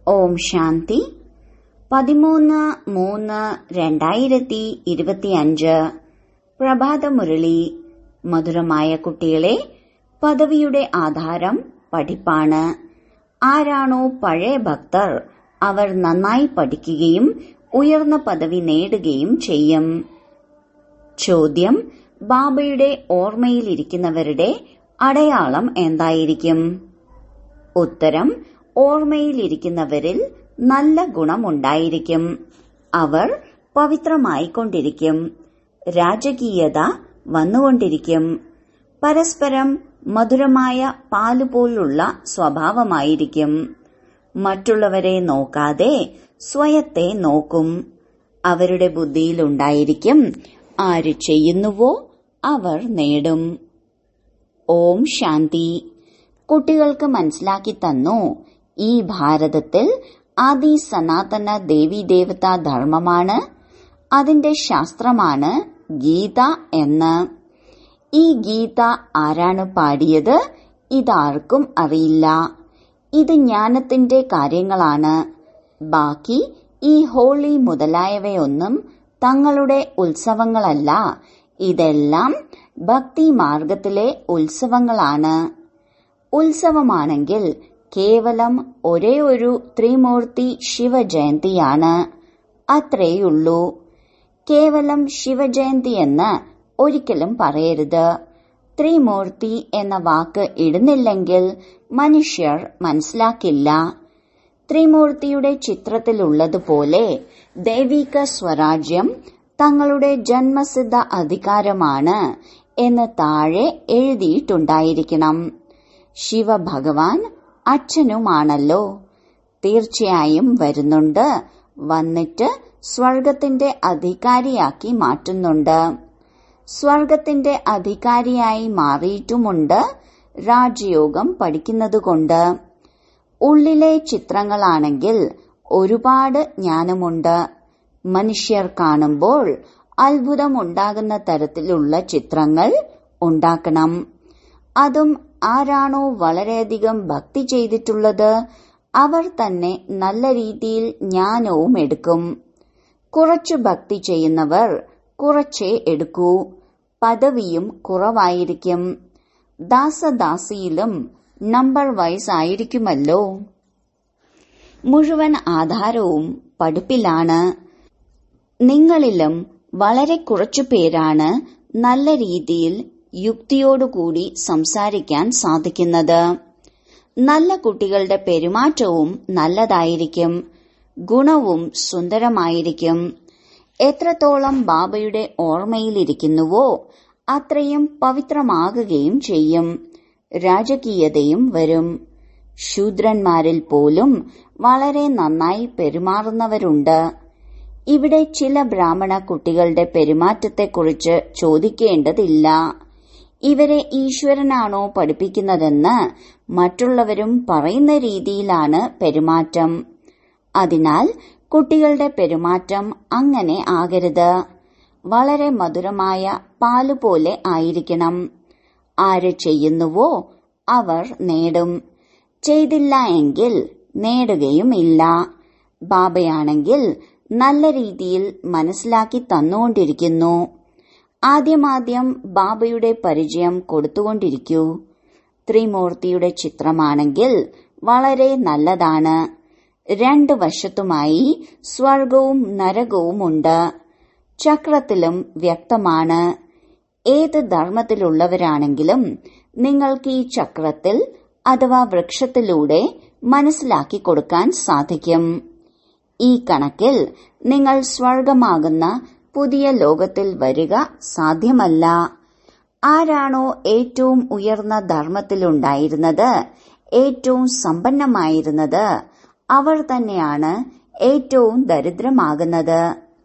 ഓം ശാന്തി പതിമൂന്ന് മൂന്ന് രണ്ടായിരത്തി ഇരുപത്തിയഞ്ച് പ്രഭാതമുരളി മധുരമായ കുട്ടികളെ പദവിയുടെ ആധാരം പഠിപ്പാണ് ആരാണോ പഴയ ഭക്തർ അവർ നന്നായി പഠിക്കുകയും ഉയർന്ന പദവി നേടുകയും ചെയ്യും ചോദ്യം ബാബയുടെ ഓർമ്മയിലിരിക്കുന്നവരുടെ അടയാളം എന്തായിരിക്കും ഉത്തരം ഓർമ്മയിലിരിക്കുന്നവരിൽ നല്ല ഗുണമുണ്ടായിരിക്കും അവർ പവിത്രമായിക്കൊണ്ടിരിക്കും രാജകീയത വന്നുകൊണ്ടിരിക്കും പരസ്പരം മധുരമായ പാലുപോലുള്ള സ്വഭാവമായിരിക്കും മറ്റുള്ളവരെ നോക്കാതെ സ്വയത്തെ നോക്കും അവരുടെ ബുദ്ധിയിലുണ്ടായിരിക്കും ആര് ചെയ്യുന്നുവോ അവർ നേടും ഓം ശാന്തി കുട്ടികൾക്ക് മനസ്സിലാക്കി തന്നു ഈ ഭാരതത്തിൽ ആദി സനാതന ദേവീദേവതാ ധർമ്മമാണ് അതിന്റെ ശാസ്ത്രമാണ് ഗീത എന്ന് ഈ ഗീത ആരാണ് പാടിയത് ഇതാർക്കും അറിയില്ല ഇത് ജ്ഞാനത്തിന്റെ കാര്യങ്ങളാണ് ബാക്കി ഈ ഹോളി മുതലായവയൊന്നും തങ്ങളുടെ ഉത്സവങ്ങളല്ല ഇതെല്ലാം ഭക്തി മാർഗത്തിലെ ഉത്സവങ്ങളാണ് ഉത്സവമാണെങ്കിൽ കേവലം ഒരേ ഒരു ത്രിമൂർത്തി ശിവജയന്തിയാണ് അത്രേയുള്ളൂ കേവലം ശിവജയന്തി എന്ന് ഒരിക്കലും പറയരുത് ത്രിമൂർത്തി എന്ന വാക്ക് ഇടുന്നില്ലെങ്കിൽ മനുഷ്യർ മനസ്സിലാക്കില്ല ത്രിമൂർത്തിയുടെ ചിത്രത്തിലുള്ളതുപോലെ ദൈവിക സ്വരാജ്യം തങ്ങളുടെ ജന്മസിദ്ധ അധികാരമാണ് എന്ന് താഴെ എഴുതിയിട്ടുണ്ടായിരിക്കണം ശിവഭഗവാൻ അച്ഛനുമാണല്ലോ തീർച്ചയായും വരുന്നുണ്ട് വന്നിട്ട് സ്വർഗത്തിന്റെ അധികാരിയാക്കി മാറ്റുന്നുണ്ട് സ്വർഗത്തിന്റെ അധികാരിയായി മാറിയിട്ടുമുണ്ട് രാജയോഗം പഠിക്കുന്നതുകൊണ്ട് ഉള്ളിലെ ചിത്രങ്ങളാണെങ്കിൽ ഒരുപാട് ജ്ഞാനമുണ്ട് മനുഷ്യർ കാണുമ്പോൾ അത്ഭുതമുണ്ടാകുന്ന തരത്തിലുള്ള ചിത്രങ്ങൾ ഉണ്ടാക്കണം അതും ആരാണോ വളരെയധികം ഭക്തി ചെയ്തിട്ടുള്ളത് അവർ തന്നെ നല്ല രീതിയിൽ ജ്ഞാനവും എടുക്കും കുറച്ചു ഭക്തി ചെയ്യുന്നവർ കുറച്ചേ എടുക്കൂ പദവിയും കുറവായിരിക്കും ദാസദാസിയിലും നമ്പർ വൈസ് ആയിരിക്കുമല്ലോ മുഴുവൻ ആധാരവും പഠിപ്പിലാണ് നിങ്ങളിലും വളരെ കുറച്ചു പേരാണ് നല്ല രീതിയിൽ യുക്തിയോടുകൂടി സംസാരിക്കാൻ സാധിക്കുന്നത് നല്ല കുട്ടികളുടെ പെരുമാറ്റവും നല്ലതായിരിക്കും ഗുണവും സുന്ദരമായിരിക്കും എത്രത്തോളം ബാബയുടെ ഓർമ്മയിലിരിക്കുന്നുവോ അത്രയും പവിത്രമാകുകയും ചെയ്യും രാജകീയതയും വരും ശൂദ്രന്മാരിൽ പോലും വളരെ നന്നായി പെരുമാറുന്നവരുണ്ട് ഇവിടെ ചില ബ്രാഹ്മണ കുട്ടികളുടെ പെരുമാറ്റത്തെക്കുറിച്ച് ചോദിക്കേണ്ടതില്ല ഇവരെ ഈശ്വരനാണോ പഠിപ്പിക്കുന്നതെന്ന് മറ്റുള്ളവരും പറയുന്ന രീതിയിലാണ് പെരുമാറ്റം അതിനാൽ കുട്ടികളുടെ പെരുമാറ്റം അങ്ങനെ ആകരുത് വളരെ മധുരമായ പാലുപോലെ ആയിരിക്കണം ആര് ചെയ്യുന്നുവോ അവർ നേടും ചെയ്തില്ല എങ്കിൽ നേടുകയുമില്ല ബാബയാണെങ്കിൽ നല്ല രീതിയിൽ മനസ്സിലാക്കി തന്നുകൊണ്ടിരിക്കുന്നു ആദ്യമാദ്യം ബാബയുടെ പരിചയം കൊടുത്തുകൊണ്ടിരിക്കൂ ത്രിമൂർത്തിയുടെ ചിത്രമാണെങ്കിൽ വളരെ നല്ലതാണ് രണ്ട് വശത്തുമായി സ്വർഗവും നരകവുമുണ്ട് ചക്രത്തിലും വ്യക്തമാണ് ഏത് ധർമ്മത്തിലുള്ളവരാണെങ്കിലും നിങ്ങൾക്ക് ഈ ചക്രത്തിൽ അഥവാ വൃക്ഷത്തിലൂടെ മനസ്സിലാക്കി കൊടുക്കാൻ സാധിക്കും ഈ കണക്കിൽ നിങ്ങൾ സ്വർഗമാകുന്ന പുതിയ ലോകത്തിൽ വരിക സാധ്യമല്ല ആരാണോ ഏറ്റവും ഉയർന്ന ധർമ്മത്തിലുണ്ടായിരുന്നത് ഏറ്റവും സമ്പന്നമായിരുന്നത് അവർ തന്നെയാണ് ഏറ്റവും ദരിദ്രമാകുന്നത്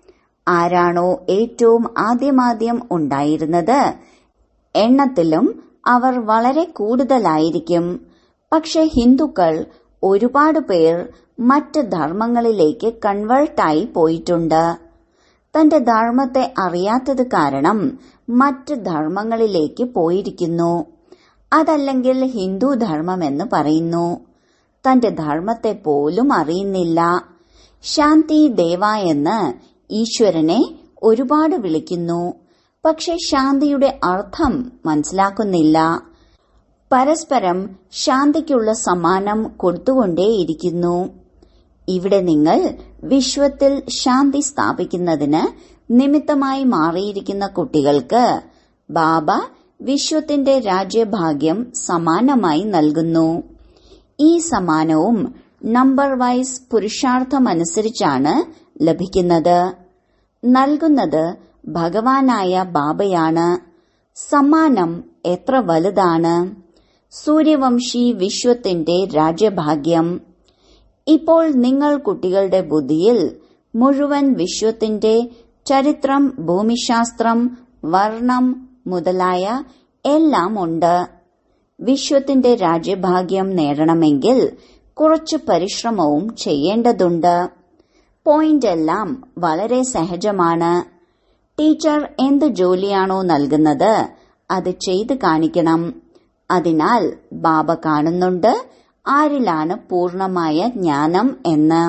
ആരാണോ ഏറ്റവും ആദ്യമാദ്യം ഉണ്ടായിരുന്നത് എണ്ണത്തിലും അവർ വളരെ കൂടുതലായിരിക്കും പക്ഷെ ഹിന്ദുക്കൾ ഒരുപാട് പേർ മറ്റ് ധർമ്മങ്ങളിലേക്ക് കൺവേർട്ടായി പോയിട്ടുണ്ട് തന്റെ ധർമ്മത്തെ അറിയാത്തത് കാരണം മറ്റ് ധർമ്മങ്ങളിലേക്ക് പോയിരിക്കുന്നു അതല്ലെങ്കിൽ ഹിന്ദു ധർമ്മം എന്ന് പറയുന്നു തന്റെ ധർമ്മത്തെ പോലും അറിയുന്നില്ല ശാന്തി ദേവ എന്ന് ഈശ്വരനെ ഒരുപാട് വിളിക്കുന്നു പക്ഷെ ശാന്തിയുടെ അർത്ഥം മനസ്സിലാക്കുന്നില്ല പരസ്പരം ശാന്തിക്കുള്ള സമ്മാനം കൊടുത്തുകൊണ്ടേയിരിക്കുന്നു ഇവിടെ നിങ്ങൾ വിശ്വത്തിൽ ശാന്തി സ്ഥാപിക്കുന്നതിന് നിമിത്തമായി മാറിയിരിക്കുന്ന കുട്ടികൾക്ക് ബാബ വിശ്വത്തിന്റെ രാജ്യഭാഗ്യം സമാനമായി നൽകുന്നു ഈ സമ്മാനവും നമ്പർ വൈസ് പുരുഷാർത്ഥമനുസരിച്ചാണ് ലഭിക്കുന്നത് നൽകുന്നത് ഭഗവാനായ ബാബയാണ് സമ്മാനം എത്ര വലുതാണ് സൂര്യവംശി വിശ്വത്തിന്റെ രാജ്യഭാഗ്യം ഇപ്പോൾ നിങ്ങൾ കുട്ടികളുടെ ബുദ്ധിയിൽ മുഴുവൻ വിശ്വത്തിന്റെ ചരിത്രം ഭൂമിശാസ്ത്രം വർണ്ണം മുതലായ എല്ലാം ഉണ്ട് വിശ്വത്തിന്റെ രാജ്യഭാഗ്യം നേടണമെങ്കിൽ കുറച്ച് പരിശ്രമവും ചെയ്യേണ്ടതുണ്ട് പോയിന്റ് എല്ലാം വളരെ സഹജമാണ് ടീച്ചർ എന്ത് ജോലിയാണോ നൽകുന്നത് അത് ചെയ്ത് കാണിക്കണം അതിനാൽ ബാബ കാണുന്നുണ്ട് ആരിലാണ് പൂർണമായ ജ്ഞാനം എന്ന്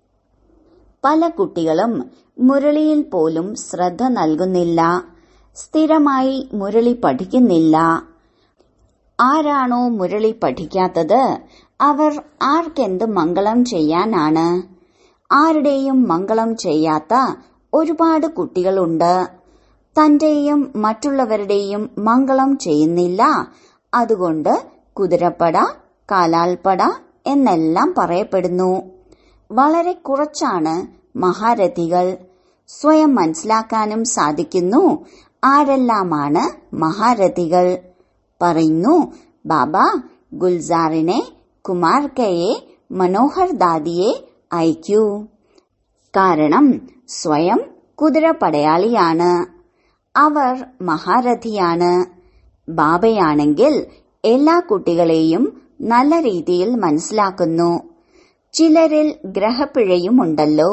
പല കുട്ടികളും മുരളിയിൽ പോലും ശ്രദ്ധ നൽകുന്നില്ല സ്ഥിരമായി മുരളി പഠിക്കുന്നില്ല ആരാണോ മുരളി പഠിക്കാത്തത് അവർ ആർക്കെന്ത് മംഗളം ചെയ്യാനാണ് ആരുടെയും മംഗളം ചെയ്യാത്ത ഒരുപാട് കുട്ടികളുണ്ട് തന്റെയും മറ്റുള്ളവരുടെയും മംഗളം ചെയ്യുന്നില്ല അതുകൊണ്ട് കുതിരപ്പട കാലാൽപ്പട എന്നെല്ലാം പറയപ്പെടുന്നു വളരെ കുറച്ചാണ് മഹാരഥികൾ സ്വയം മനസ്സിലാക്കാനും സാധിക്കുന്നു ആരെല്ലാമാണ് മഹാരഥികൾ പറയുന്നു ബാബ ഗുൽസാറിനെ കുമാർക്കയെ മനോഹർ ദാദിയെ അയക്കൂ കാരണം സ്വയം കുതിരപ്പടയാളിയാണ് അവർ മഹാരഥിയാണ് ബാബയാണെങ്കിൽ എല്ലാ കുട്ടികളെയും നല്ല രീതിയിൽ മനസ്സിലാക്കുന്നു ചിലരിൽ ഗ്രഹപ്പിഴയുമുണ്ടല്ലോ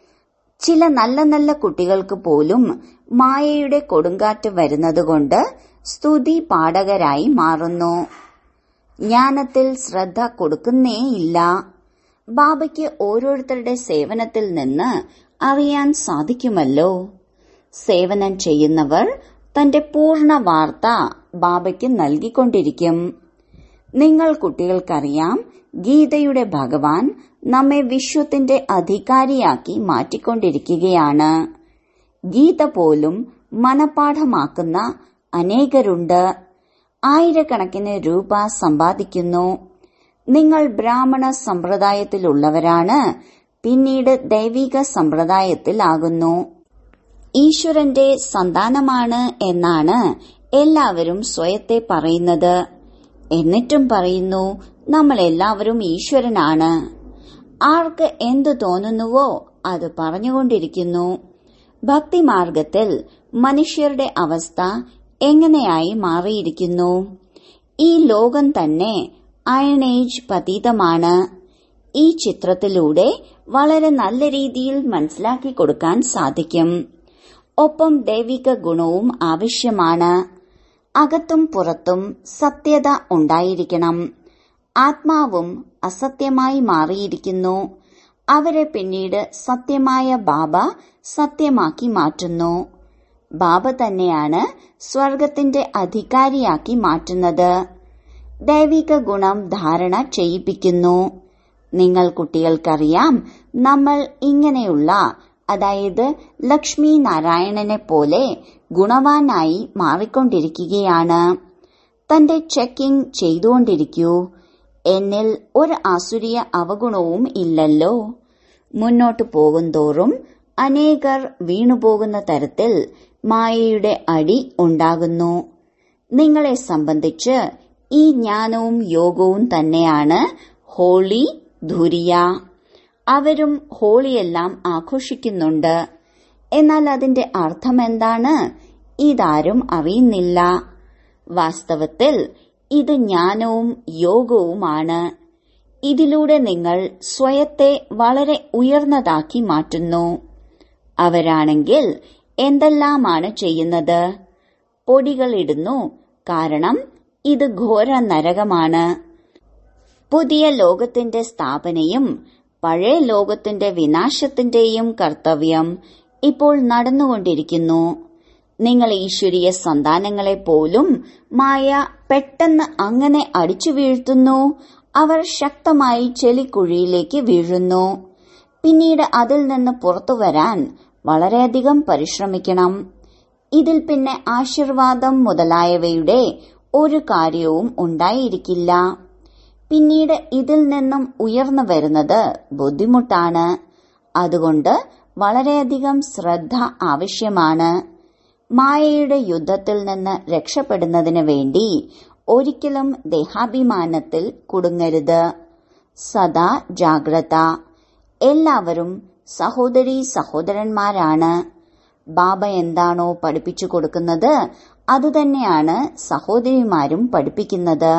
ചില നല്ല നല്ല കുട്ടികൾക്ക് പോലും മായയുടെ കൊടുങ്കാറ്റ് വരുന്നതുകൊണ്ട് സ്തുതി പാഠകരായി മാറുന്നു ജ്ഞാനത്തിൽ ശ്രദ്ധ കൊടുക്കുന്നേയില്ല ബാബയ്ക്ക് ഓരോരുത്തരുടെ സേവനത്തിൽ നിന്ന് അറിയാൻ സാധിക്കുമല്ലോ സേവനം ചെയ്യുന്നവർ തന്റെ പൂർണ്ണ വാർത്ത ബാബയ്ക്ക് നൽകിക്കൊണ്ടിരിക്കും നിങ്ങൾ കുട്ടികൾക്കറിയാം ഗീതയുടെ ഭഗവാൻ നമ്മെ വിശ്വത്തിന്റെ അധികാരിയാക്കി മാറ്റിക്കൊണ്ടിരിക്കുകയാണ് ഗീത പോലും മനപാഠമാക്കുന്ന അനേകരുണ്ട് ആയിരക്കണക്കിന് രൂപ സമ്പാദിക്കുന്നു നിങ്ങൾ ബ്രാഹ്മണ സമ്പ്രദായത്തിലുള്ളവരാണ് പിന്നീട് ദൈവിക സമ്പ്രദായത്തിലാകുന്നു ഈശ്വരന്റെ സന്താനമാണ് എന്നാണ് എല്ലാവരും സ്വയത്തെ പറയുന്നത് എന്നിട്ടും പറയുന്നു നമ്മൾ എല്ലാവരും ഈശ്വരനാണ് ആർക്ക് എന്തു തോന്നുന്നുവോ അത് പറഞ്ഞുകൊണ്ടിരിക്കുന്നു ഭക്തിമാർഗത്തിൽ മനുഷ്യരുടെ അവസ്ഥ എങ്ങനെയായി മാറിയിരിക്കുന്നു ഈ ലോകം തന്നെ അയണേജ് പതീതമാണ് ഈ ചിത്രത്തിലൂടെ വളരെ നല്ല രീതിയിൽ മനസ്സിലാക്കി കൊടുക്കാൻ സാധിക്കും ഒപ്പം ദൈവിക ഗുണവും ആവശ്യമാണ് അകത്തും പുറത്തും സത്യത ഉണ്ടായിരിക്കണം ആത്മാവും അസത്യമായി മാറിയിരിക്കുന്നു അവരെ പിന്നീട് സത്യമായ ബാബ സത്യമാക്കി മാറ്റുന്നു ബാബ തന്നെയാണ് സ്വർഗത്തിന്റെ അധികാരിയാക്കി മാറ്റുന്നത് ദൈവിക ഗുണം ധാരണ ചെയ്യിപ്പിക്കുന്നു നിങ്ങൾ കുട്ടികൾക്കറിയാം നമ്മൾ ഇങ്ങനെയുള്ള അതായത് ലക്ഷ്മി നാരായണനെ പോലെ ഗുണവാനായി മാറിക്കൊണ്ടിരിക്കുകയാണ് തന്റെ ചെക്കിംഗ് ചെയ്തുകൊണ്ടിരിക്കൂ എന്നിൽ ഒരു ആസുരിയ അവഗുണവും ഇല്ലല്ലോ മുന്നോട്ടു പോകുന്തോറും അനേകർ വീണുപോകുന്ന തരത്തിൽ മായയുടെ അടി ഉണ്ടാകുന്നു നിങ്ങളെ സംബന്ധിച്ച് ഈ ജ്ഞാനവും യോഗവും തന്നെയാണ് ഹോളി ധുരിയ അവരും ഹോളിയെല്ലാം ആഘോഷിക്കുന്നുണ്ട് എന്നാൽ അതിന്റെ അർത്ഥം എന്താണ് ഇതാരും അറിയുന്നില്ല വാസ്തവത്തിൽ ഇത് ജ്ഞാനവും യോഗവുമാണ് ഇതിലൂടെ നിങ്ങൾ സ്വയത്തെ വളരെ ഉയർന്നതാക്കി മാറ്റുന്നു അവരാണെങ്കിൽ എന്തെല്ലാമാണ് ചെയ്യുന്നത് പൊടികളിടുന്നു കാരണം ഇത് ഘോര നരകമാണ് പുതിയ ലോകത്തിന്റെ സ്ഥാപനയും പഴയ ലോകത്തിന്റെ വിനാശത്തിന്റെയും കർത്തവ്യം ഇപ്പോൾ നടന്നുകൊണ്ടിരിക്കുന്നു നിങ്ങൾ ഈശ്വരീയ സന്താനങ്ങളെ പോലും മായ പെട്ടെന്ന് അങ്ങനെ അടിച്ചു വീഴ്ത്തുന്നു അവർ ശക്തമായി ചെളിക്കുഴിയിലേക്ക് വീഴുന്നു പിന്നീട് അതിൽ നിന്ന് പുറത്തു വരാൻ വളരെയധികം പരിശ്രമിക്കണം ഇതിൽ പിന്നെ ആശീർവാദം മുതലായവയുടെ ഒരു കാര്യവും ഉണ്ടായിരിക്കില്ല പിന്നീട് ഇതിൽ നിന്നും ഉയർന്നു വരുന്നത് ബുദ്ധിമുട്ടാണ് അതുകൊണ്ട് വളരെയധികം ശ്രദ്ധ ആവശ്യമാണ് മായയുടെ യുദ്ധത്തിൽ നിന്ന് രക്ഷപ്പെടുന്നതിന് വേണ്ടി ഒരിക്കലും ദേഹാഭിമാനത്തിൽ കുടുങ്ങരുത് സദാ ജാഗ്രത എല്ലാവരും സഹോദരി സഹോദരന്മാരാണ് ബാബ എന്താണോ പഠിപ്പിച്ചു കൊടുക്കുന്നത് അതുതന്നെയാണ് സഹോദരിമാരും പഠിപ്പിക്കുന്നത്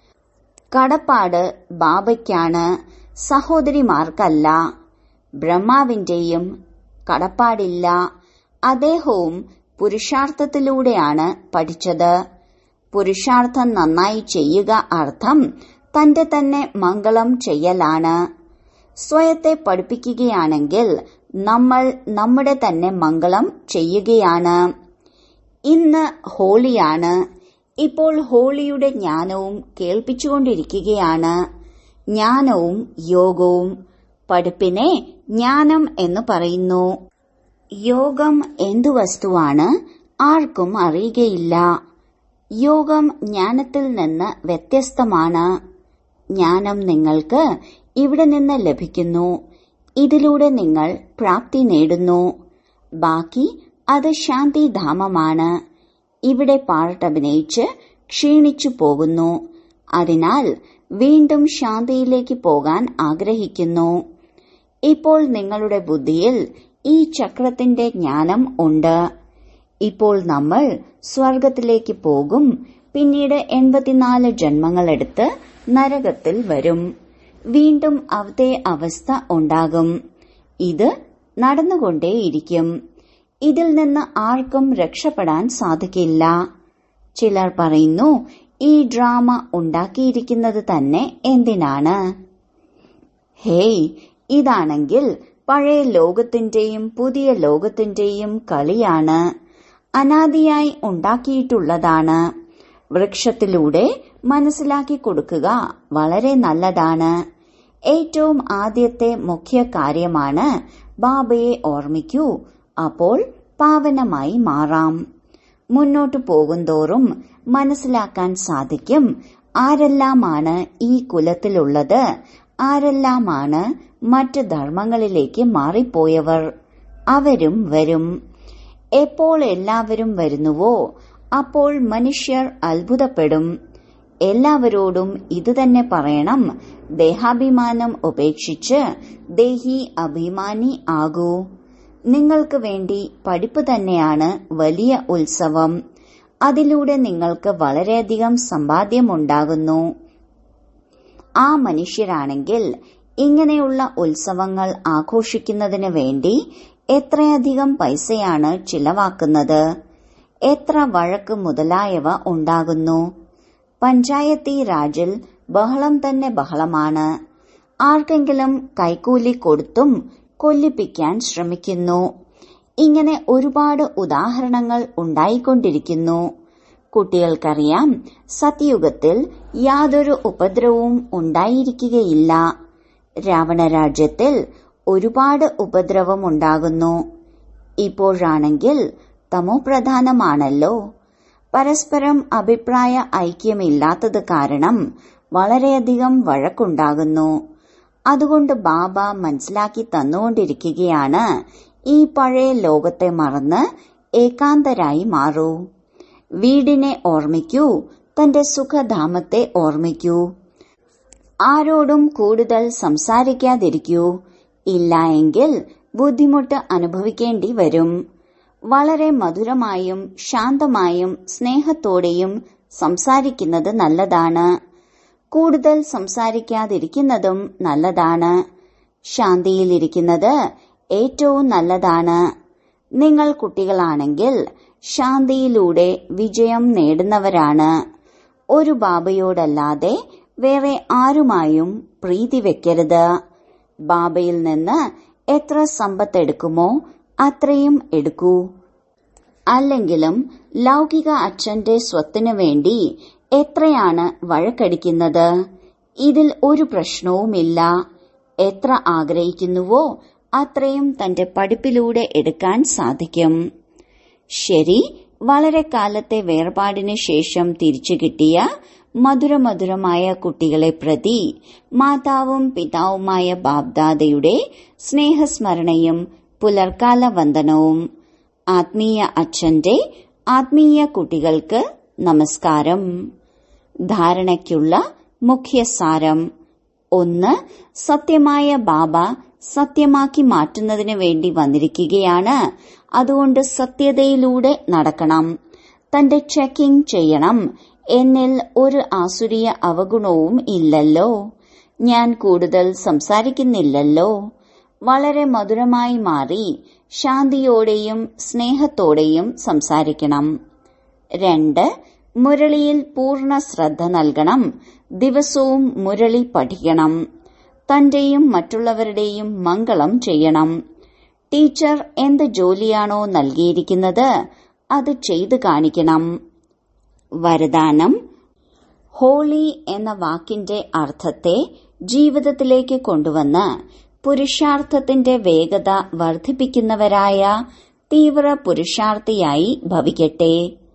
കടപ്പാട് ബാബയ്ക്കാണ് സഹോദരിമാർക്കല്ല ബ്രഹ്മാവിന്റെയും കടപ്പാടില്ല അദ്ദേഹവും പുരുഷാർത്ഥത്തിലൂടെയാണ് പഠിച്ചത് പുരുഷാർത്ഥം നന്നായി ചെയ്യുക അർത്ഥം തന്റെ തന്നെ മംഗളം ചെയ്യലാണ് സ്വയത്തെ പഠിപ്പിക്കുകയാണെങ്കിൽ നമ്മൾ നമ്മുടെ തന്നെ മംഗളം ചെയ്യുകയാണ് ഇന്ന് ഹോളിയാണ് ഇപ്പോൾ ഹോളിയുടെ ജ്ഞാനവും കേൾപ്പിച്ചുകൊണ്ടിരിക്കുകയാണ് ജ്ഞാനവും യോഗവും പഠിപ്പിനെ ജ്ഞാനം എന്ന് പറയുന്നു യോഗം എന്തു വസ്തുവാണ് ആർക്കും അറിയുകയില്ല യോഗം ജ്ഞാനത്തിൽ നിന്ന് വ്യത്യസ്തമാണ് ജ്ഞാനം നിങ്ങൾക്ക് ഇവിടെ നിന്ന് ലഭിക്കുന്നു ഇതിലൂടെ നിങ്ങൾ പ്രാപ്തി നേടുന്നു ബാക്കി അത് ശാന്തിധാമമാണ് ഇവിടെ പാട്ടഭിനയിച്ച് ക്ഷീണിച്ചു പോകുന്നു അതിനാൽ വീണ്ടും ശാന്തിയിലേക്ക് പോകാൻ ആഗ്രഹിക്കുന്നു ഇപ്പോൾ നിങ്ങളുടെ ബുദ്ധിയിൽ ഈ ചക്രത്തിന്റെ ജ്ഞാനം ഉണ്ട് ഇപ്പോൾ നമ്മൾ സ്വർഗത്തിലേക്ക് പോകും പിന്നീട് എൺപത്തിനാല് ജന്മങ്ങളെടുത്ത് നരകത്തിൽ വരും വീണ്ടും അതേ അവസ്ഥ ഉണ്ടാകും ഇത് നടന്നുകൊണ്ടേയിരിക്കും ഇതിൽ നിന്ന് ആർക്കും രക്ഷപ്പെടാൻ സാധിക്കില്ല ചിലർ പറയുന്നു ഈ ഡ്രാമ ഉണ്ടാക്കിയിരിക്കുന്നത് തന്നെ എന്തിനാണ് ഹേയ് ഇതാണെങ്കിൽ പഴയ ലോകത്തിന്റെയും പുതിയ ലോകത്തിന്റെയും കളിയാണ് അനാദിയായി ഉണ്ടാക്കിയിട്ടുള്ളതാണ് വൃക്ഷത്തിലൂടെ മനസ്സിലാക്കി കൊടുക്കുക വളരെ നല്ലതാണ് ഏറ്റവും ആദ്യത്തെ മുഖ്യ കാര്യമാണ് ബാബയെ ഓർമ്മിക്കൂ അപ്പോൾ പാവനമായി മാറാം മുന്നോട്ടു പോകുന്തോറും മനസ്സിലാക്കാൻ സാധിക്കും ആരെല്ലാമാണ് ഈ കുലത്തിലുള്ളത് ആരെല്ലാമാണ് മറ്റ് ധർമ്മങ്ങളിലേക്ക് മാറിപ്പോയവർ അവരും വരും എപ്പോൾ എല്ലാവരും വരുന്നുവോ അപ്പോൾ മനുഷ്യർ അത്ഭുതപ്പെടും എല്ലാവരോടും ഇതുതന്നെ പറയണം ദേഹാഭിമാനം ഉപേക്ഷിച്ച് ദേഹി അഭിമാനി ആകൂ നിങ്ങൾക്ക് വേണ്ടി പഠിപ്പ് തന്നെയാണ് വലിയ ഉത്സവം അതിലൂടെ നിങ്ങൾക്ക് വളരെയധികം സമ്പാദ്യമുണ്ടാകുന്നു ആ മനുഷ്യരാണെങ്കിൽ ഇങ്ങനെയുള്ള ഉത്സവങ്ങൾ ആഘോഷിക്കുന്നതിന് വേണ്ടി എത്രയധികം പൈസയാണ് ചിലവാക്കുന്നത് എത്ര വഴക്ക് മുതലായവ ഉണ്ടാകുന്നു പഞ്ചായത്തി രാജിൽ ബഹളം തന്നെ ബഹളമാണ് ആർക്കെങ്കിലും കൈക്കൂലി കൊടുത്തും കൊല്ലിപ്പിക്കാൻ ശ്രമിക്കുന്നു ഇങ്ങനെ ഒരുപാട് ഉദാഹരണങ്ങൾ ഉണ്ടായിക്കൊണ്ടിരിക്കുന്നു കുട്ടികൾക്കറിയാം സത്യയുഗത്തിൽ യാതൊരു ഉപദ്രവവും ഉണ്ടായിരിക്കുകയില്ല രാവണരാജ്യത്തിൽ ഒരുപാട് ഉപദ്രവം ഉണ്ടാകുന്നു ഇപ്പോഴാണെങ്കിൽ തമോപ്രധാനമാണല്ലോ പരസ്പരം അഭിപ്രായ ഐക്യമില്ലാത്തത് കാരണം വളരെയധികം വഴക്കുണ്ടാകുന്നു അതുകൊണ്ട് ബാബ മനസ്സിലാക്കി തന്നുകൊണ്ടിരിക്കുകയാണ് ഈ പഴയ ലോകത്തെ മറന്ന് ഏകാന്തരായി മാറൂ വീടിനെ ഓർമ്മിക്കൂ തന്റെ സുഖധാമത്തെ ഓർമ്മിക്കൂ ആരോടും കൂടുതൽ സംസാരിക്കാതിരിക്കൂ ഇല്ല എങ്കിൽ ബുദ്ധിമുട്ട് അനുഭവിക്കേണ്ടി വരും വളരെ മധുരമായും ശാന്തമായും സ്നേഹത്തോടെയും സംസാരിക്കുന്നത് നല്ലതാണ് കൂടുതൽ സംസാരിക്കാതിരിക്കുന്നതും നല്ലതാണ് ശാന്തിയിലിരിക്കുന്നത് ഏറ്റവും നല്ലതാണ് നിങ്ങൾ കുട്ടികളാണെങ്കിൽ ശാന്തിയിലൂടെ വിജയം നേടുന്നവരാണ് ഒരു ബാബയോടല്ലാതെ വേറെ ആരുമായും പ്രീതി വെക്കരുത് ബാബയിൽ നിന്ന് എത്ര സമ്പത്ത് എടുക്കുമോ അത്രയും എടുക്കൂ അല്ലെങ്കിലും ലൗകിക അച്ഛന്റെ സ്വത്തിനു വേണ്ടി എത്രയാണ് വഴക്കടിക്കുന്നത് ഇതിൽ ഒരു പ്രശ്നവുമില്ല എത്ര ആഗ്രഹിക്കുന്നുവോ അത്രയും തന്റെ പഠിപ്പിലൂടെ എടുക്കാൻ സാധിക്കും ശരി വളരെ കാലത്തെ വേർപാടിന് ശേഷം തിരിച്ചു കിട്ടിയ മധുരമധുരമായ കുട്ടികളെ പ്രതി മാതാവും പിതാവുമായ ബാബ്ദാദയുടെ സ്നേഹസ്മരണയും പുലർക്കാല വന്ദനവും ആത്മീയ അച്ഛന്റെ ആത്മീയ കുട്ടികൾക്ക് നമസ്കാരം ധാരണയ്ക്കുള്ള മുഖ്യസാരം ഒന്ന് സത്യമായ ബാബ സത്യമാക്കി മാറ്റുന്നതിന് വേണ്ടി വന്നിരിക്കുകയാണ് അതുകൊണ്ട് സത്യതയിലൂടെ നടക്കണം തന്റെ ചെക്കിംഗ് ചെയ്യണം എന്നിൽ ഒരു ആസുരീയ അവഗുണവും ഇല്ലല്ലോ ഞാൻ കൂടുതൽ സംസാരിക്കുന്നില്ലല്ലോ വളരെ മധുരമായി മാറി ശാന്തിയോടെയും സ്നേഹത്തോടെയും സംസാരിക്കണം രണ്ട് മുരളിയിൽ പൂർണ്ണ ശ്രദ്ധ നൽകണം ദിവസവും മുരളി പഠിക്കണം തന്റെയും മറ്റുള്ളവരുടെയും മംഗളം ചെയ്യണം ടീച്ചർ എന്ത് ജോലിയാണോ നൽകിയിരിക്കുന്നത് അത് ചെയ്തു കാണിക്കണം വരദാനം ഹോളി എന്ന വാക്കിന്റെ അർത്ഥത്തെ ജീവിതത്തിലേക്ക് കൊണ്ടുവന്ന് പുരുഷാർത്ഥത്തിന്റെ വേഗത വർദ്ധിപ്പിക്കുന്നവരായ തീവ്ര പുരുഷാർത്ഥിയായി ഭവിക്കട്ടെ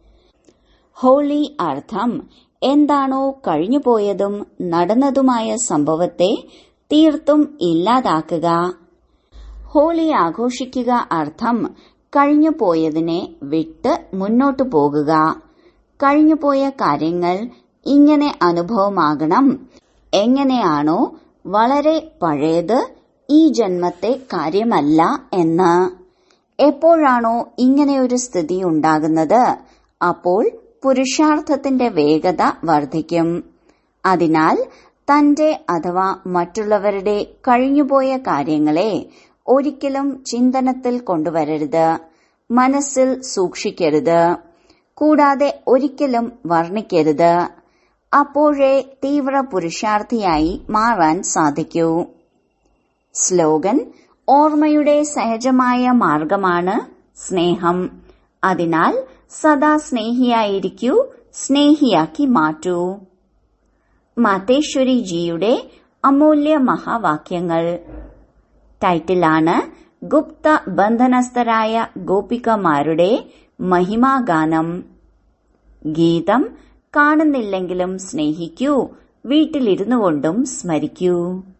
ഹോളി അർത്ഥം എന്താണോ കഴിഞ്ഞുപോയതും നടന്നതുമായ സംഭവത്തെ തീർത്തും ഇല്ലാതാക്കുക ഹോളി ആഘോഷിക്കുക അർത്ഥം കഴിഞ്ഞുപോയതിനെ വിട്ട് മുന്നോട്ടു പോകുക കഴിഞ്ഞുപോയ കാര്യങ്ങൾ ഇങ്ങനെ അനുഭവമാകണം എങ്ങനെയാണോ വളരെ പഴയത് ഈ ജന്മത്തെ കാര്യമല്ല എന്ന് എപ്പോഴാണോ ഇങ്ങനെയൊരു സ്ഥിതി ഉണ്ടാകുന്നത് അപ്പോൾ പുരുഷാർത്ഥത്തിന്റെ വേഗത വർദ്ധിക്കും അതിനാൽ തന്റെ അഥവാ മറ്റുള്ളവരുടെ കഴിഞ്ഞുപോയ കാര്യങ്ങളെ ഒരിക്കലും ചിന്തനത്തിൽ കൊണ്ടുവരരുത് മനസ്സിൽ സൂക്ഷിക്കരുത് കൂടാതെ ഒരിക്കലും വർണ്ണിക്കരുത് അപ്പോഴേ തീവ്ര പുരുഷാർത്ഥിയായി മാറാൻ സാധിക്കൂ സ്ലോഗൻ ഓർമ്മയുടെ സഹജമായ മാർഗമാണ് സ്നേഹം അതിനാൽ സദാ സ്നേഹിയായിരിക്കൂ സ്നേഹിയാക്കി മാറ്റൂ മാതേശ്വരി ജിയുടെ അമൂല്യ മഹാവാക്യങ്ങൾ ടൈറ്റിലാണ് ഗുപ്ത ബന്ധനസ്ഥരായ ഗോപികമാരുടെ മഹിമാഗാനം ഗീതം കാണുന്നില്ലെങ്കിലും സ്നേഹിക്കൂ വീട്ടിലിരുന്നു കൊണ്ടും സ്മരിക്കൂ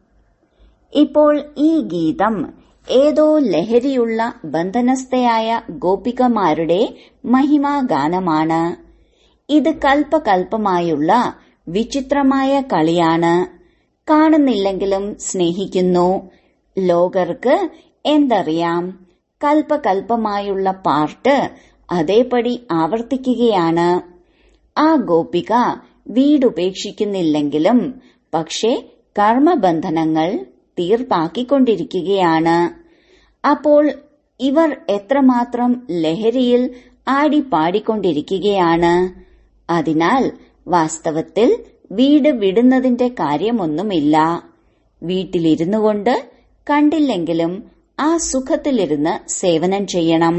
ഇപ്പോൾ ഈ ഗീതം ഏതോ ലഹരിയുള്ള ബന്ധനസ്ഥയായ ഗോപികമാരുടെ മഹിമാഗാനമാണ് ഇത് കൽപ്പകൽപ്പമായുള്ള വിചിത്രമായ കളിയാണ് കാണുന്നില്ലെങ്കിലും സ്നേഹിക്കുന്നു ലോകർക്ക് എന്തറിയാം കൽപ്പകൽപ്പമായുള്ള പാർട്ട് അതേപടി ആവർത്തിക്കുകയാണ് ആ ഗോപിക വീടുപേക്ഷിക്കുന്നില്ലെങ്കിലും പക്ഷേ കർമ്മബന്ധനങ്ങൾ തീർപ്പാക്കിക്കൊണ്ടിരിക്കുകയാണ് അപ്പോൾ ഇവർ എത്രമാത്രം ലഹരിയിൽ ആടിപ്പാടിക്കൊണ്ടിരിക്കുകയാണ് അതിനാൽ വാസ്തവത്തിൽ വീട് വിടുന്നതിന്റെ കാര്യമൊന്നുമില്ല വീട്ടിലിരുന്നു കൊണ്ട് കണ്ടില്ലെങ്കിലും ആ സുഖത്തിലിരുന്ന് സേവനം ചെയ്യണം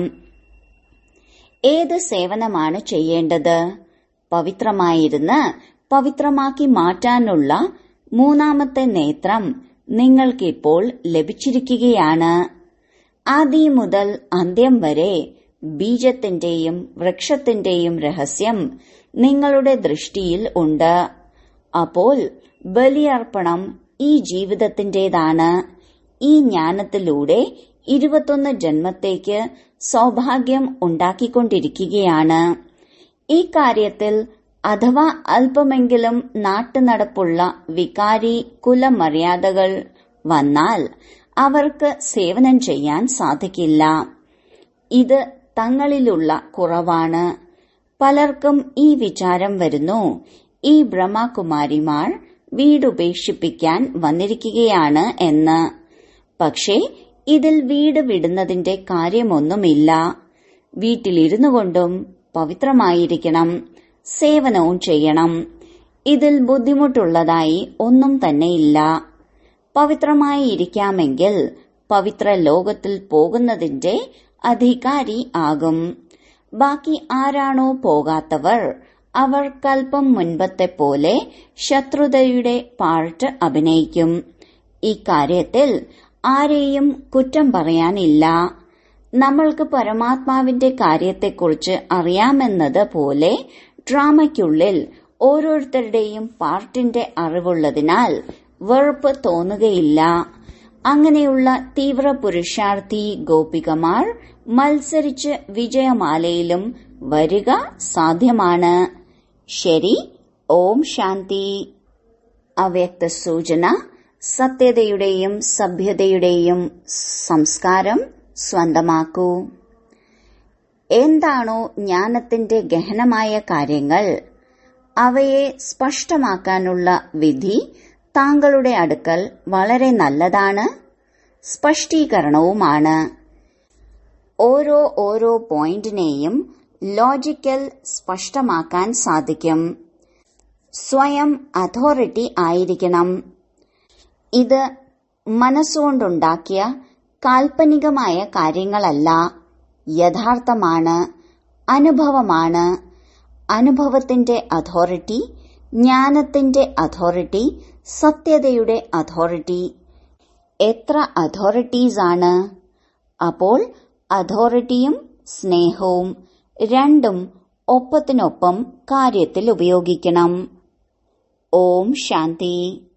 ഏത് സേവനമാണ് ചെയ്യേണ്ടത് പവിത്രമായിരുന്ന് പവിത്രമാക്കി മാറ്റാനുള്ള മൂന്നാമത്തെ നേത്രം നിങ്ങൾക്കിപ്പോൾ ലഭിച്ചിരിക്കുകയാണ് ആദി മുതൽ അന്ത്യം വരെ ബീജത്തിന്റെയും വൃക്ഷത്തിന്റെയും രഹസ്യം നിങ്ങളുടെ ദൃഷ്ടിയിൽ ഉണ്ട് അപ്പോൾ ബലിയർപ്പണം ഈ ജീവിതത്തിന്റേതാണ് ഈ ജ്ഞാനത്തിലൂടെ ഇരുപത്തൊന്ന് ജന്മത്തേക്ക് സൗഭാഗ്യം ഉണ്ടാക്കിക്കൊണ്ടിരിക്കുകയാണ് ഈ കാര്യത്തിൽ അഥവാ അല്പമെങ്കിലും നാട്ടുനടപ്പുള്ള വികാരി കുലമര്യാദകൾ വന്നാൽ അവർക്ക് സേവനം ചെയ്യാൻ സാധിക്കില്ല ഇത് തങ്ങളിലുള്ള കുറവാണ് പലർക്കും ഈ വിചാരം വരുന്നു ഈ ബ്രഹ്മകുമാരിമാർ വീടുപേക്ഷിപ്പിക്കാൻ വന്നിരിക്കുകയാണ് എന്ന് പക്ഷേ ഇതിൽ വീട് വിടുന്നതിന്റെ കാര്യമൊന്നുമില്ല വീട്ടിലിരുന്നു കൊണ്ടും പവിത്രമായിരിക്കണം സേവനവും ചെയ്യണം ഇതിൽ ബുദ്ധിമുട്ടുള്ളതായി ഒന്നും തന്നെയില്ല പവിത്രമായി ഇരിക്കാമെങ്കിൽ പവിത്ര ലോകത്തിൽ പോകുന്നതിന്റെ അധികാരി ആകും ബാക്കി ആരാണോ പോകാത്തവർ അവർ കൽപ്പം മുൻപത്തെ പോലെ ശത്രുതയുടെ പാർട്ട് അഭിനയിക്കും ഇക്കാര്യത്തിൽ ആരെയും കുറ്റം പറയാനില്ല നമ്മൾക്ക് പരമാത്മാവിന്റെ കാര്യത്തെക്കുറിച്ച് അറിയാമെന്നത് പോലെ ഡ്രാമയ്ക്കുള്ളിൽ ഓരോരുത്തരുടെയും പാർട്ടിന്റെ അറിവുള്ളതിനാൽ വെറുപ്പ് തോന്നുകയില്ല അങ്ങനെയുള്ള തീവ്ര പുരുഷാർത്ഥി ഗോപികമാർ മത്സരിച്ച് വിജയമാലയിലും വരിക സാധ്യമാണ് ശരി ഓം ശാന്തി അവ്യക്ത സൂചന സത്യതയുടെയും സഭ്യതയുടെയും സംസ്കാരം സ്വന്തമാക്കൂ എന്താണോ ജ്ഞാനത്തിന്റെ ഗഹനമായ കാര്യങ്ങൾ അവയെ സ്പഷ്ടമാക്കാനുള്ള വിധി താങ്കളുടെ അടുക്കൽ വളരെ നല്ലതാണ് സ്പഷ്ടീകരണവുമാണ് ഓരോ ഓരോ പോയിന്റിനെയും ലോജിക്കൽ സ്പഷ്ടമാക്കാൻ സാധിക്കും സ്വയം അതോറിറ്റി ആയിരിക്കണം ഇത് മനസ്സുകൊണ്ടുണ്ടാക്കിയ കാൽപ്പനികമായ കാര്യങ്ങളല്ല യഥാർത്ഥമാണ് അനുഭവമാണ് അനുഭവത്തിന്റെ അതോറിറ്റി ജ്ഞാനത്തിന്റെ അതോറിറ്റി സത്യതയുടെ അതോറിറ്റി എത്ര അതോറിറ്റീസ് ആണ് അപ്പോൾ അതോറിറ്റിയും സ്നേഹവും രണ്ടും ഒപ്പത്തിനൊപ്പം കാര്യത്തിൽ ഉപയോഗിക്കണം ഓം ശാന്തി